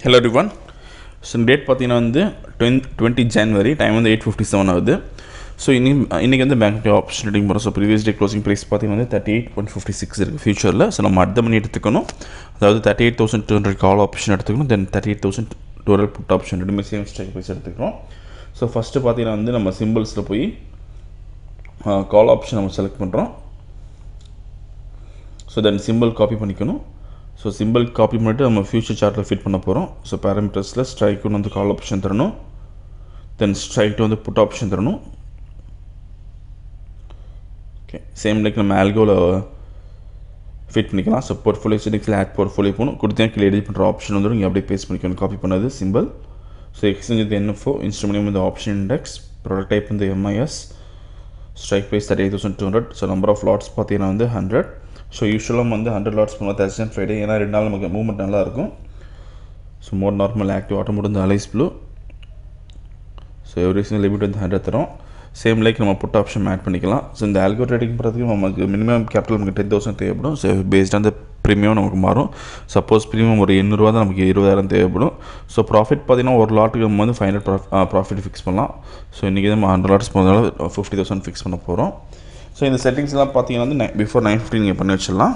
hello ரிவான் so date பார்த்தீங்கன்னா வந்து twen twenty January time வந்து எயிட் ஃபிஃப்டி செவன் ஆகுது ஸோ இன்னி இன்றைக்கி வந்து பேங்க் ஆப்ஷன் ட்ரேடிங் போகிறோம் so previous day closing price பார்த்தீங்கன்னா வந்து thirty eight one fifty six இருக்குது ஃபியூச்சரில் ஸோ நம்ம அடுத்த மணி எடுத்துக்கணும் அதாவது thirty eight thousand two hundred call option எடுத்துக்கணும் then thirty eight thousand two hundred put option ரெண்டுமே சேம் ஸ்ட்ரைக் ப்ரைஸ் எடுத்துக்கிறோம் ஸோ ஃபஸ்ட்டு பார்த்தீங்கன்னா வந்து நம்ம சிம்பிள்ஸில் போய் கால் ஆப்ஷன் நம்ம செலக்ட் பண்ணுறோம் ஸோ தென் சிம்பிள் காப்பி பண்ணிக்கணும் ஸோ சிம்பிள் காப்பி பண்ணிட்டு நம்ம ஃபியூச்சர் சார்ட்டில் ஃபிட் பண்ண போகிறோம் ஸோ பேராமீட்டர்ஸில் ஸ்ட்ரைக்குன்னு வந்து கால் ஆப்ஷன் தரணும் தென் ஸ்ட்ரைக்கு வந்து புட் ஆப்ஷன் தரணும் ஓகே சேம் லைக் நம்ம ஆல்கோவில் ஃபிட் பண்ணிக்கலாம் ஸோ போர்ட்ஃபோலியோ செட்டிங்ஸில் ஆட் போர்ட்ஃபோலியோ போகணும் கொடுத்தா கீழே எடிட் பண்ணுற ஆப்ஷன் வந்துடும் இங்கே அப்படியே பேஸ்ட் பண்ணிக்கணும் காப்பி பண்ணது சிம்பிள் ஸோ எக்ஸ்சேஞ்ச் வந்து என்எஃப்ஓ இன்ஸ்ட்ருமெண்ட் வந்து ஆப்ஷன் இண்டெக்ஸ் ப்ராடக்ட் டைப் வந்து MIS strike price thirty eight thousand two hundred so number of lots பார்த்தீங்கன்னா வந்து ஹண்ட்ரட் ஸோ யூஸ்வலாக வந்து ஹண்ட்ரட் லாட்ஸ் பண்ணுவோம் தேர்ஸ்டே அண்ட் ஃப்ரைடே ஏன்னா ரெண்டு நாள் நமக்கு மூவ்மெண்ட் நல்லா இருக்கும் so more normal active auto mode வந்து Alice Blue so every single limit வந்து ஹண்ட்ரட் தரும் சேம் லைக் நம்ம புட் ஆப்ஷன் ஆட் பண்ணிக்கலாம் ஸோ இந்த ஆல்கோ ட்ரேடிங் பண்ணுறதுக்கு நமக்கு மினிமம் கேபிட்டல் நமக்கு டென் தௌசண்ட் தேவைப்படும் so based on the premium நமக்கு மாறும் சப்போஸ் ப்ரீமியம் ஒரு எண்ணூறுவா தான் நமக்கு இருபதாயிரம் தேவைப்படும் ஸோ ப்ராஃபிட் பார்த்தீங்கன்னா ஒரு லாட்டுக்கு நம்ம வந்து ஃபைவ் ஹண்ட்ரட் ப்ராஃபிட் ஃபிக்ஸ் பண்ணலாம் ஸோ இன்றைக்கி நம்ம ஹண்ட்ரட் லாட்ஸ் போகிறதால ஃபிஃப்டி தௌசண்ட் ஃபிக்ஸ் பண்ண போகிறோம் ஸோ இந்த செட்டிங்ஸ்லாம் பார்த்தீங்கன்னா வந்து நை பிஃபோர் நைன் ஃபிஃப்டி நீங்கள் பண்ணி வச்சிடலாம்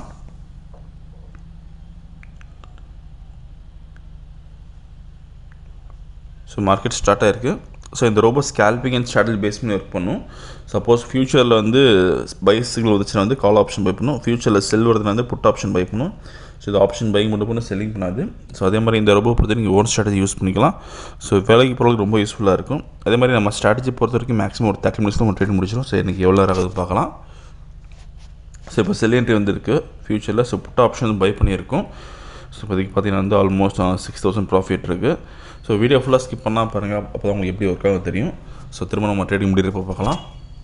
ஸோ மார்க்கெட் ஸ்டார்ட் ஆயிருக்கு ஸோ இந்த ரோபோ ஸ்கேல்பிங் அண்ட் ஸ்டாட்டில் பேஸ் பண்ணி ஒர்க் பண்ணும் சப்போஸ் ஃபியூச்சரில் வந்து பை சிங்கிள் வந்துச்சுன்னா வந்து கால் ஆப்ஷன் பை பண்ணும் ஃபியூச்சரில் செல் வருதுன்னா வந்து புட் ஆப்ஷன் பை பண்ணும் ஸோ இது ஆப்ஷன் பை மட்டும் பண்ணி செல்லிங் பண்ணாது ஸோ அதே மாதிரி இந்த ரோபோ பொறுத்த நீங்கள் ஓன் ஸ்ட்ராட்டஜி யூஸ் பண்ணிக்கலாம் ஸோ வேலைக்கு போகிறதுக்கு ரொம்ப யூஸ்ஃபுல்லாக இருக்கும் அதே மாதிரி நம்ம ஸ்ட்ராட்டஜி பொறுத்த வரைக்கும் மேக்ஸிமம் ஒரு தேர்ட்டி மினிட்ஸில் நம்ம ட்ரேட் முடிச்சிடும் ஸோ இன்றைக்கி எவ்வளோ ஆகுது பார்க்கலாம் ஸோ இப்போ செல் என்ட்ரி வந்துருக்கு ஃபியூச்சரில் ஸோ புட் ஆப்ஷன் பை பண்ணியிருக்கோம் ஸோ இப்போதைக்கு பார்த்தீங்கன்னா வந்து ஆல்மோஸ்ட் சிக்ஸ் தௌசண்ட் ப்ராஃபிட் இருக்குது ஸோ வீடியோ ஃபுல்லாக ஸ்கிப் பண்ணால் பாருங்கள் அப்போ தான் உங்களுக்கு எப்படி ஒர்க் ஆகும் தெரியும் ஸோ திரும்ப நம்ம ட்ரேடிங் முடிகிறப்ப பார்க்கலாம்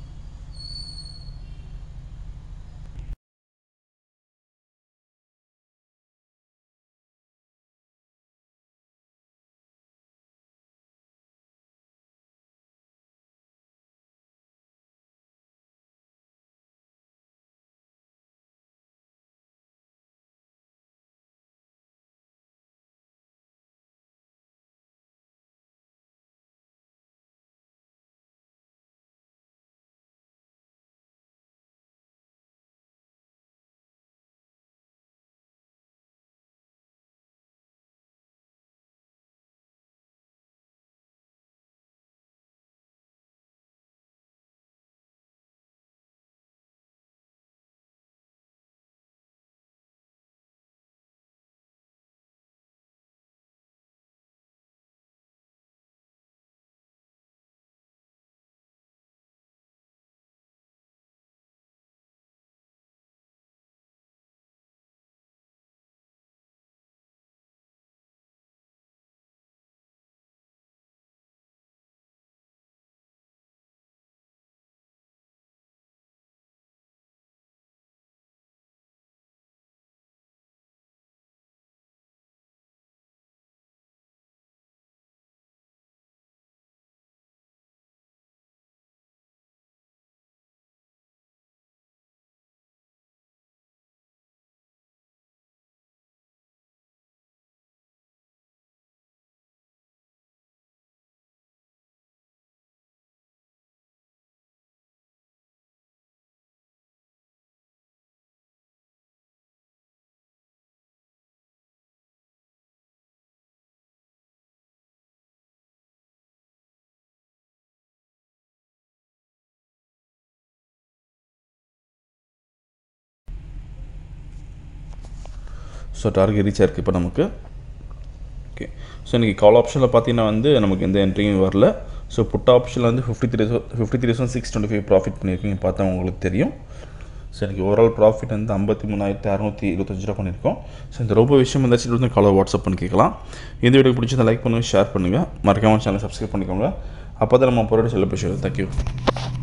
ஸோ டார்கெட் ரீச் ஆயிருக்கு இப்போ நமக்கு ஓகே ஸோ இன்றைக்கி கால் ஆப்ஷனில் பார்த்தீங்கன்னா வந்து நமக்கு எந்த என்ட்ரியும் வரல ஸோ புட் ஆப்ஷனில் வந்து fifty three fifty three thousand six twenty five profit பண்ணியிருக்கீங்க பார்த்தா உங்களுக்கு தெரியும் ஸோ எனக்கு ஓவரால் ப்ராஃபிட் வந்து ஐம்பத்தி மூணாயிரத்தி அறநூற்றி இருபத்தஞ்சு ரூபா பண்ணியிருக்கோம் ஸோ இந்த ரொம்ப விஷயம் இருந்தாச்சும் வந்து காலை வாட்ஸ்அப் பண்ணி கேட்கலாம் இந்த வீடியோ பிடிச்சதை லைக் பண்ணுங்கள் ஷேர் பண்ணுங்கள் மறக்காமல் சேனல் சப்ஸ்கிரைப் பண்ணிக்கோங்க அப்போ தான் நம்ம பொருள் செல்ல பேசுகிறோம் தேங்க்யூ